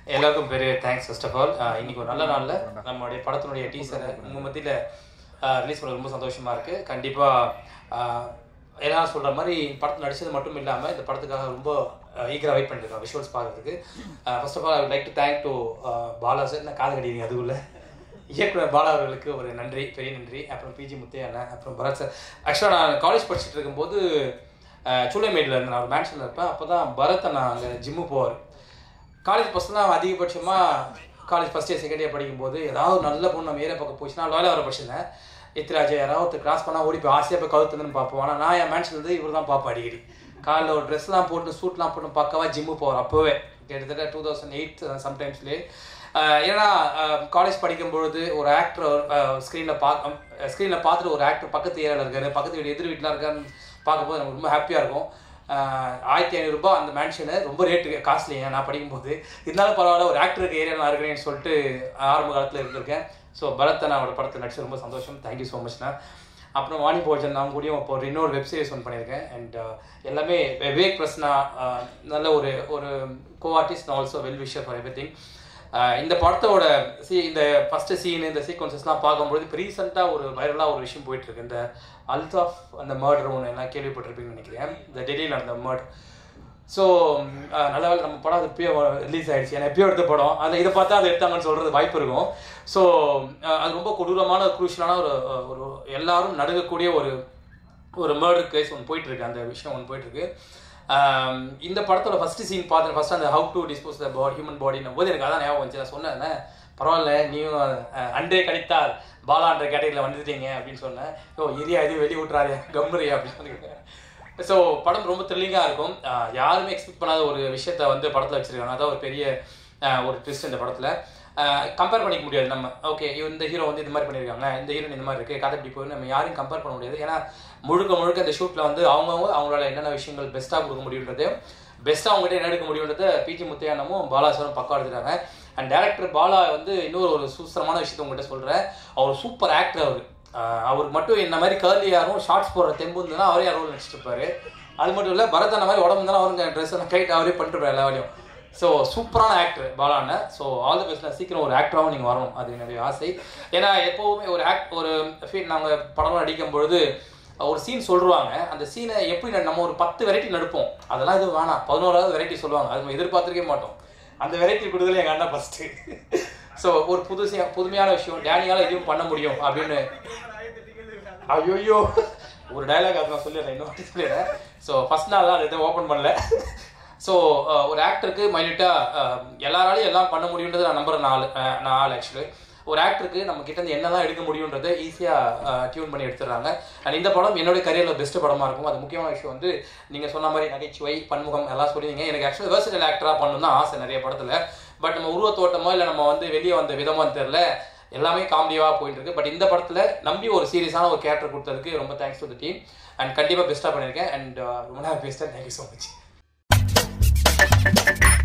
எல்லாருக்கும் பெரிய thanks first of all இன்னைக்கு ஒரு நல்ல நாளில் நம்மளுடைய படத்தினுடைய டீசரை உங்கள் மத்தியில் ரிலீஸ் பண்ண ரொம்ப சந்தோஷமாக இருக்குது கண்டிப்பாக எல்லாரும் சொல்கிற மாதிரி படத்தில் நடிச்சது மட்டும் இல்லாமல் இந்த படத்துக்காக ரொம்ப ஈகராக வெயிட் பண்ணிருக்கோம் விஷுவல்ஸ் பார்க்கறதுக்கு first of all I like to thank to Bala sir நான் காது கடிங்க அதுக்குள்ள இயக்குனர் பாலா அவர்களுக்கு ஒரு நன்றி பெரிய நன்றி அப்புறம் பிஜி முத்தையா அண்ணன் அப்புறம் பரத் சார் ஆக்சுவலாக நான் காலேஜ் படிச்சுட்டு இருக்கும்போது சூளைமேடில் இருந்தேன் நான் ஒரு மேன்ஷனில் இருப்பேன் அப்போ தான் பரத் அண்ணா அங்கே ஜிம்மு போவார் காலேஜ் பசங்களாம் அதிகபட்சமாக college first year second year படிக்கும்போது ஏதாவது ஒரு நல்ல பொண்ணு நம்ம ஏரியா பக்கம் போச்சுன்னா லாயலாக வர படிச்சிருந்தேன் எத்திராஜ் யாராவது ஒருத்தர் கிராஸ் பண்ணால் ஓடி போய் ஆசையாக போய் கவுத்துன்னு பார்ப்போம் ஆனால் நான் என் மேன்ஷன்லேருந்து இவர் தான் பார்ப்பேன் அடிக்கடி காலைல ஒரு ட்ரெஸ்லாம் போட்டு சூட்லாம் போட்டு பக்கவா ஜிம்மு போகிறோம் அப்போவே கிட்டத்தட்ட டூ தௌசண்ட் எயிட் சம்டைம்ஸ்லேயே ஏன்னா காலேஜ் படிக்கும் பொழுது ஒரு ஆக்டர் ஸ்க்ரீனில் பார்க்க ஸ்க்ரீனில் பார்த்துட்டு ஒரு ஆக்டர் பக்கத்து ஏரியாவில் இருக்காரு பக்கத்து வீடு எதிர் வீட்டில் இருக்காருன்னு பார்க்கும்போது நமக்கு ரொம்ப ஹாப்பியாக இருக்கும் ஆயிரத்தி ஐநூறுரூபா அந்த மேன்ஷனு ரொம்ப ரேட்டு காஸ்ட்லிங்க நான் படிக்கும்போது இருந்தாலும் பரவாயில்ல ஒரு ஆக்டருக்கு ஏரியா நான் இருக்கிறேன்னு சொல்லிட்டு ஆரம்ப காலத்தில் இருந்திருக்கேன் ஸோ பரத் அவரோட படத்தை நடிச்சு ரொம்ப சந்தோஷம் தேங்க்யூ ஸோ மச்ண்ணா அப்புறம் வாணி போஜன் நான் கூடயும் இப்போ ஒரு இன்னொரு வெப் சீரிஸ் ஒன்று பண்ணியிருக்கேன் அண்ட் எல்லாமே விவேக் பிரஸ்னா நல்ல ஒரு ஒரு co artist also well wisher for everything இந்த படத்தோட சி இந்த ஃபஸ்ட்டு சீன் இந்த சீக்வன்சஸ்லாம் பார்க்கும்போது இப்போ ரீசெண்டாக ஒரு வைரலாக ஒரு விஷயம் போயிட்டுருக்கு இந்த அல்தாஃப் அந்த மர்டர் ஒன்று எல்லாம் கேள்விப்பட்டிருப்பீங்கன்னு நினைக்கிறேன் இந்த டெல்லியில் நடந்த மர்டர் ஸோ நல்ல வேலை நம்ம படம் அது எப்பயோ ரிலீஸ் ஆகிடுச்சு ஏன்னா எப்பயோ எடுத்த படம் அதை இதை பார்த்தா அதை எடுத்தாங்கன்னு சொல்கிறது வாய்ப்பு இருக்கும் ஸோ அது ரொம்ப கொடூரமான குரூஷியலான ஒரு ஒரு எல்லாரும் நடுங்கக்கூடிய ஒரு ஒரு மர்டர் கேஸ் ஒன்று போயிட்டுருக்கு அந்த விஷயம் ஒன்று போயிட்டுருக்கு இந்த படத்தோட ஃபஸ்ட்டு சீன் பார்த்தேன் ஃபஸ்ட் அந்த how to dispose the body human பாடினும் போது எனக்கு அதான் ஞாபகம் வந்துச்சு நான் சொன்னேன் பரவாயில்ல நீயும் அன்றே கணித்தால் பாலான்ற கேட்டகரியில் வந்துட்டீங்க அப்படின்னு சொன்னேன் ஓ இரியா இது வெளியே விட்றாரு கம்முறியா அப்படின்னு சொல்லியிருக்கேன் ஸோ படம் ரொம்ப த்ரில்லிங்காக இருக்கும் யாருமே எக்ஸ்பெக்ட் பண்ணாத ஒரு விஷயத்த வந்து படத்தில் வச்சுருக்காங்க அதான் ஒரு பெரிய ஒரு ட்விஸ்ட் இந்த படத்தில் கம்பேர் பண்ணிக்க முடியாது நம்ம ஓகே இந்த ஹீரோ வந்து இது மாதிரி பண்ணியிருக்காங்க இந்த ஹீரோயின் இந்த மாதிரி இருக்குது கதை இப்படி போய் நம்ம யாரையும் கம்பேர் பண்ண முடியாது ஏன்னா முழுக்க முழுக்க இந்த ஷூட்டில் வந்து அவங்கவுங்க அவங்களால என்னென்ன விஷயங்கள் பெஸ்ட்டாக கொடுக்க முடியுன்றது பெஸ்ட்டாக அவங்ககிட்ட என்ன எடுக்க முடியுன்றத பிஜி முத்தையானமும் பாலாசுவரம் பக்கம் எடுத்துட்டாங்க அண்ட் டேரக்டர் பாலா வந்து இன்னொரு ஒரு சூசரமான விஷயத்த உங்கள்கிட்ட சொல்கிறேன் அவர் சூப்பர் ஆக்டர் அவர் அவருக்கு மட்டும் இந்த மாதிரி கர்லி யாரும் ஷார்ட்ஸ் போடுற தெம்பு இருந்ததுன்னா அவரே ரோல் நடிச்சிட்டு இருப்பாரு அது மட்டும் இல்லை பரத் அந்த மாதிரி உடம்பு இருந்தாலும் அவருக்கு ட்ரெஸ் எல்லாம் கைட் அவரே பண்ணிட்டு எல்லா வேலையும் ஸோ சூப்பரான ஆக்டர் பாலான ஸோ ஆல் த பெஸ்ட்ல சீக்கிரம் ஒரு ஆக்டராகவும் நீங்கள் வரணும் அது என்னுடைய ஆசை ஏன்னா எப்போவுமே ஒரு ஆக்ட் ஒரு ஃபீல் நாங்கள் படம் நடிக்கும் பொழுது ஒரு சீன் சொல்லுவாங்க அந்த சீனை எப்படி நம்ம ஒரு பத்து வெரைட்டி நடிப்போம் அதெல்லாம் இது வேணாம் பதினோராவது வெரைட்டி சொல்லுவாங்க அது நம்ம எதிர்பார்த்துருக்கே மாட்டோம் அந்த வெரைட்டி கொடுக்கல எங்கள் அண்ணா ஃபஸ்ட்டு ஸோ ஒரு புது புதுமையான விஷயம் டேனியால் எதுவும் பண்ண முடியும் அப்படின்னு ஐயோயோ ஒரு டைலாக் அது நான் சொல்லிடுறேன் இன்னொரு சொல்லிடுறேன் ஸோ ஃபஸ்ட் நாள் தான் அது எதுவும் ஓப்பன் பண்ணல ஸோ ஒரு ஆக்டருக்கு மைனிட்டாக எல்லாராலையும் எல்லாம் பண்ண முடியுன்றது நான் நம்புற நாலு நாலு ஆக்சுவலி ஒரு ஆக்டருக்கு நம்ம கிட்ட இருந்து என்னெல்லாம் எடுக்க முடியுன்றதை ஈஸியாக டியூன் பண்ணி எடுத்துடுறாங்க அண்ட் இந்த படம் என்னுடைய கரியரில் பெஸ்ட் படமாக இருக்கும் அது முக்கியமான விஷயம் வந்து நீங்கள் சொன்ன மாதிரி நகைச்சுவை பன்முகம் எல்லாம் சொல்லிங்க எனக்கு ஆக்சுவலி வேர்சல் ஆக்டராக பண்ணணும் தான் ஆசை நிறைய படத்தில் பட் நம்ம உருவத்தோட்டமோ இல்லை நம்ம வந்து வெளியே வந்த விதமான்னு தெரில எல்லாமே காமெடியாக போயிட்டு இருக்கு பட் இந்த படத்தில் நம்பி ஒரு சீரியஸான ஒரு கேரக்டர் கொடுத்ததுக்கு ரொம்ப thanks to the team and கண்டிப்பாக பெஸ்ட்டாக பண்ணியிருக்கேன் அண்ட் ரொம்ப நேரம் பேசிட்டேன் தேங்க்யூ ஸோ மச்